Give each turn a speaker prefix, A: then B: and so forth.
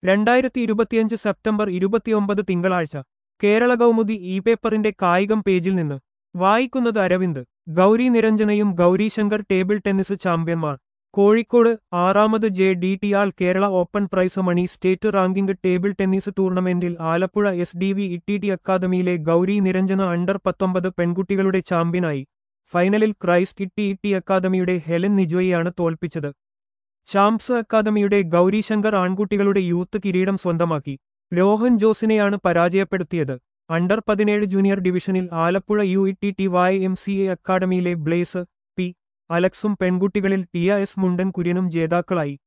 A: രണ്ടായിരത്തി ഇരുപത്തിയഞ്ച് സെപ്റ്റംബർ ഇരുപത്തിയൊമ്പത് തിങ്കളാഴ്ച കേരള കൗമുദി ഇ പേപ്പറിന്റെ കായികം പേജിൽ നിന്ന് വായിക്കുന്നത് അരവിന്ദ് ഗൗരി നിരഞ്ജനയും ഗൗരി ശങ്കർ ടേബിൾ ടെന്നീസ് ചാമ്പ്യന്മാർ കോഴിക്കോട് ആറാമത് J D T all Kerala open prize money state ranking table tennis ടൂർണമെന്റിൽ Alappuzha S D V E T അക്കാദമിയിലെ ഗൗരി നിരഞ്ജന അണ്ടർ പത്തൊമ്പത് പെൺകുട്ടികളുടെ ചാമ്പ്യനായി ഫൈനലിൽ Christ E T E T അക്കാദമിയുടെ ഹെലൻ നിജോയെയാണ് തോൽപ്പിച്ചത് ചാംപ്സ് അക്കാദമിയുടെ ഗൗരി ശങ്കർ ആൺകുട്ടികളുടെ യൂത്ത് കിരീടം സ്വന്തമാക്കി രോഹൻ ജോസിനെയാണ് പരാജയപ്പെടുത്തിയത് അണ്ടർ പതിനേഴ് ജൂനിയർ ഡിവിഷനിൽ Alappuzha U E T T Y M C A അക്കാദമിയിലെ ബ്ലേസ് പി അലക്സും പെൺകുട്ടികളിൽ ടിയ എസ് മുണ്ടൻ കുര്യനും ജേതാക്കളായി